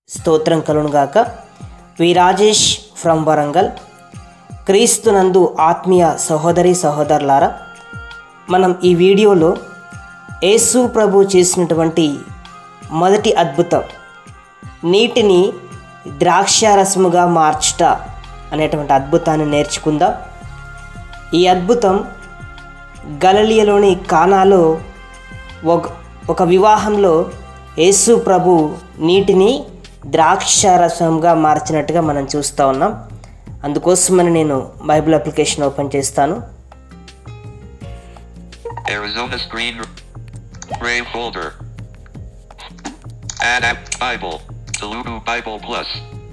స్తోత్రం కలునుగాక V Rajesh from Warangal క్రీస్తునందు ఆత్మీయ సహోదరి సహోదరులారా మనం ఈ వీడియోలో యేసు ప్రభు చేసినటువంటి మొదటి అద్భుతం నీటిని ద్రాక్షారసముగా మార్చుట అనేటువంటి అద్భుతాన్ని నేర్చుకుందాం ఈ అద్భుతం గలలియలోని కానాలో ఒక ఒక వివాహంలో యేసు ప్రభు నీటిని ద్రాక్షారసంగా మార్చినట్టుగా మనం చూస్తూ ఉన్నాం అందుకోసమని నేను బైబిల్ అప్లికేషన్ ఓపెన్ చేస్తాను Arizona Screen Brave Folder. Add app Bible. Telugu Bible Plus.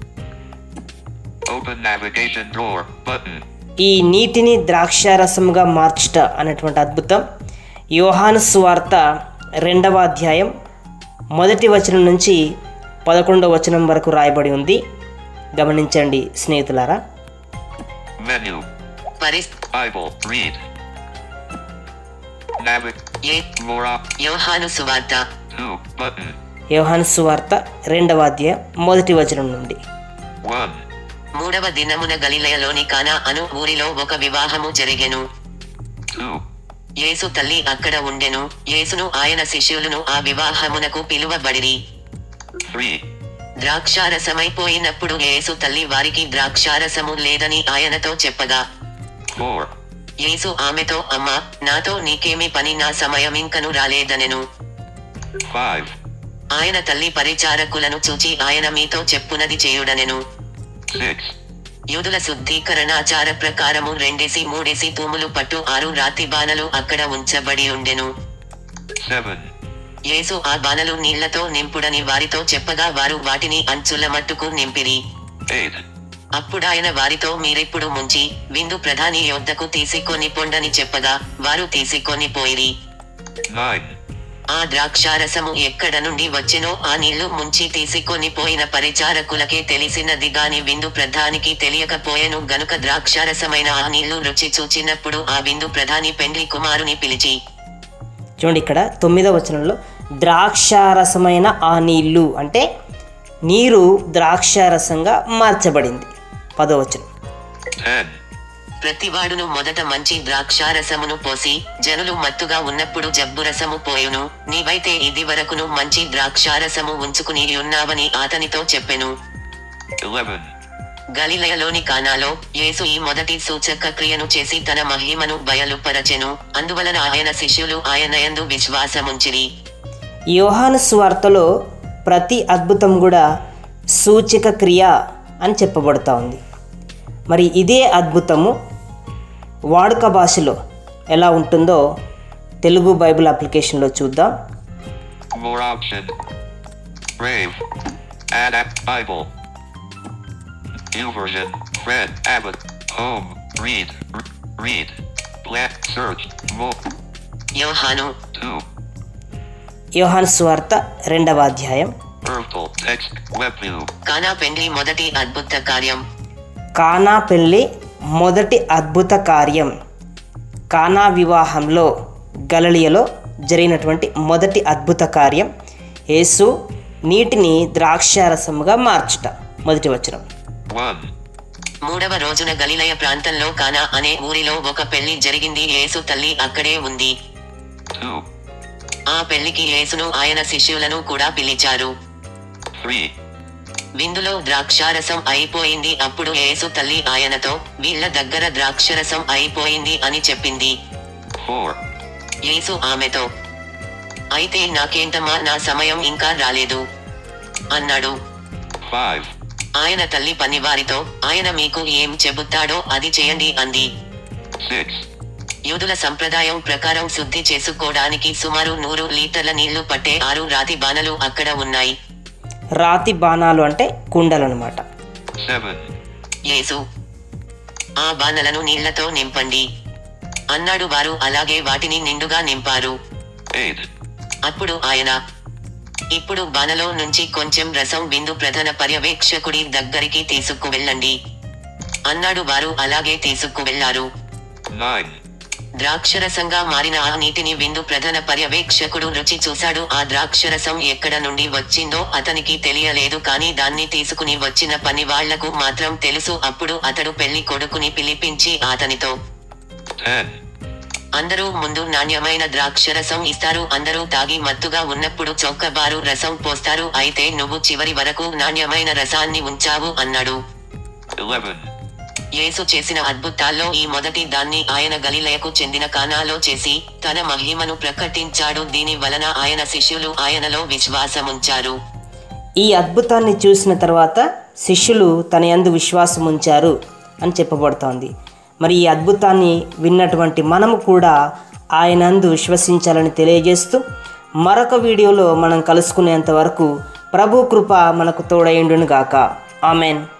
Open navigation drawer button. ఈ నీటిని ద్రాక్షారసముగా మార్చుట అనేటువంటి అద్భుతం యోహాను సువార్త రెండవ అధ్యాయం మొదటి వచనం నుంచి పదకొండవ వచనం వరకు రాయబడి ఉంది గమనించండి స్నేహితులారా Menu. పరిస్ Bible. Read. Navig. ఏ More op. యోహాను సువార్త 2. Button. యోహాను సువార్త రెండవ అధ్యాయం మొదటి వచనం నుండి 1. మూడవ దినమున గలిలయలోని కానా అను ఊరిలో ఒక వివాహము జరిగెను 2. యేసు తల్లి అక్కడ ఉండెను యేసును ఆయన శిష్యులను ఆ వివాహమునకు పిలువబడిరి 3. ద్రాక్షారసమైపోయినప్పుడు యేసు తల్లి వారికి ద్రాక్షారసము లేదని ఆయనతో చెప్పగా 4. యేసు ఆమెతో అమ్మా నాతో నీకేమి పని నా సమయమింకను రాలేదనెను 5. ఆయన తల్లి పరిచారకులను చూచి ఆయన మీతో చెప్పునది చేయుడనెను 6. యూదుల శుద్ధీకరణాచార ప్రకారము రెండేసి మూడేసి తూములు పట్టు ఆరు రాతి బాణలు అక్కడ ఉంచబడి ఉండెను 7. యేసు ఆ బాణలు నీళ్లతో నింపుడని వారితో చెప్పగా వారు వాటిని అంచుల మట్టుకు నింపిరి 8. అప్పుడాయన వారితో మీరిప్పుడు ముంచి విందు ప్రధాని యొద్దకు తీసుకొని పొండని చెప్పగా వారు తీసుకొని పోయిరి 9. ఆ ద్రాక్షారసము ఎక్కడ నుండి వచ్చెనో ఆ నీళ్లు ముంచి తీసుకొని పోయిన పరిచారకులకే తెలిసినది గాని విందు ప్రధానికి తెలియకపోయెను గనుక ద్రాక్షారసమైన ఆ నీళ్లు రుచి చూచినప్పుడు ఆ విందు ప్రధాని పెండ్లి కుమారుని పిలిచి చూడండి ఇక్కడ తొమ్మిదవ వచనంలో ద్రాక్షారసమైన ఆ నీళ్ళు అంటే నీరు ద్రాక్షారసంగా మార్చబడింది పదో వచనం 10. ప్రతివాడును మొదట మంచి ద్రాక్షారసమును పోసి జనులు మత్తుగా ఉన్నప్పుడు జబ్బురసము పోయును నీవైతే ఇది వరకును మంచి ద్రాక్షారసము ఉంచుకుని ఉన్నావని అతనితో చెప్పెను 11. గలిలయలోని కానాలో యేసు ఈ మొదటి సూచక క్రియను చేసి తన మహిమను బయలుపరచెను అందువలన ఆయన శిష్యులు ఆయన యందు విశ్వాసముంచిరి యోహాను సువార్తలో ప్రతి అద్భుతం కూడా సూచక క్రియ అని చెప్పబడుతూ ఉంది మరి ఇదే అద్భుతము వాడుక భాషలో ఎలా ఉంటుందో తెలుగు బైబిల్ అప్లికేషన్లో చూద్దాం More option. Brave. Add app Bible. New version. Fred Abbott. Home. Read. R- read. Black. Search. More. యోహాను 2. యోహాను సువార్త రెండవ అధ్యాయం Ertl. Text. Web view. కానా పెండ్లి మొదటి అద్భుత కార్యం కానా పెళ్ళి మొదటి అద్భుత కార్యం కానా వివాహంలో గలలియలో జరిగినటువంటి మొదటి అద్భుత కార్యం యేసు నీటిని ద్రాక్షారసముగా మార్చుట మొదటి వచనం 1. మూడవ రోజున గలిలయ ప్రాంతంలో కానా అనే ఊరిలో ఒక పెళ్లి జరిగింది యేసు తల్లి అక్కడే ఉంది 2. ఆ పెళ్లికి యేసును ఆయన శిష్యులను కూడా పిలిచారు 3. విందులో ద్రాక్షారసం అయిపోయింది అప్పుడు యేసు తల్లి ఆయనతో వీళ్ళ దగ్గర ద్రాక్షరసం అయిపోయింది అని చెప్పింది 4. యేసు ఆమెతో అయితే నాకేంటమ్మా నా సమయం ఇంకా రాలేదు అన్నాడు 5. ఆయన తల్లి పనివారితో ఆయన మీకు ఏం చెబుతాడో అది చేయండి అంది 6. యూదుల సంప్రదాయం ప్రకారం శుద్ధి చేసుకోవడానికి సుమారు నూరు లీటర్ల నీళ్లు పట్టే ఆరు రాతి బాణలు అక్కడ ఉన్నాయి రాతి బాణాలు అంటే కుండలు అనమాట seven, యేసు ఆ బాణలను నీళ్లతో నింపండి అన్నాడు వారు అలాగే వాటిని నిండుగా నింపారు eight, అప్పుడు ఆయన ఇప్పుడు బాణలో నుంచి కొంచెం రసం విందు ప్రధాన పర్యవేక్షకుడి దగ్గరికి తీసుకువెళ్ళండి అన్నాడు వారు అలాగే తీసుకువెళ్లారు nine, ద్రాక్షరసంగా మారిన ఆ నీటిని విందు ప్రధాన పర్యవేక్షకుడు రుచి చూశాడు ఆ ద్రాక్షరసం ఎక్కడ నుండి వచ్చిందో అతనికి తెలియలేదు కానీ దాన్ని తీసుకుని వచ్చిన పని వాళ్లకు మాత్రం తెలుసు అప్పుడు అతడు పెళ్లి కొడుకుని పిలిపించి అతనితో 10, అందరూ ముందు నాణ్యమైన ద్రాక్షరసం ఇస్తారు అందరూ తాగి మత్తుగా ఉన్నప్పుడు చొక్కబారు రసం పోస్తారు అయితే నువ్వు చివరి వరకు నాణ్యమైన రసాన్ని ఉంచావు అన్నాడు 11, యేసు చేసిన అద్భుతాల్లో ఈ మొదటి దాన్ని ఆయన గలిలయకు చెందిన కానాలో చేసి తన మహిమను ప్రకటించాడు దీని వలన ఆయన శిష్యులు ఆయనలో విశ్వాసముంచారు ఈ అద్భుతాన్ని చూసిన తర్వాత శిష్యులు తన యందు విశ్వాసం ఉంచారు అని చెప్పబడుతోంది మరి ఈ అద్భుతాన్ని విన్నటువంటి మనము కూడా ఆయనందు విశ్వసించాలని తెలియజేస్తూ మరొక వీడియోలో మనం కలుసుకునేంత వరకు ప్రభు కృప మనకు తోడైండును గాక ఆమెన్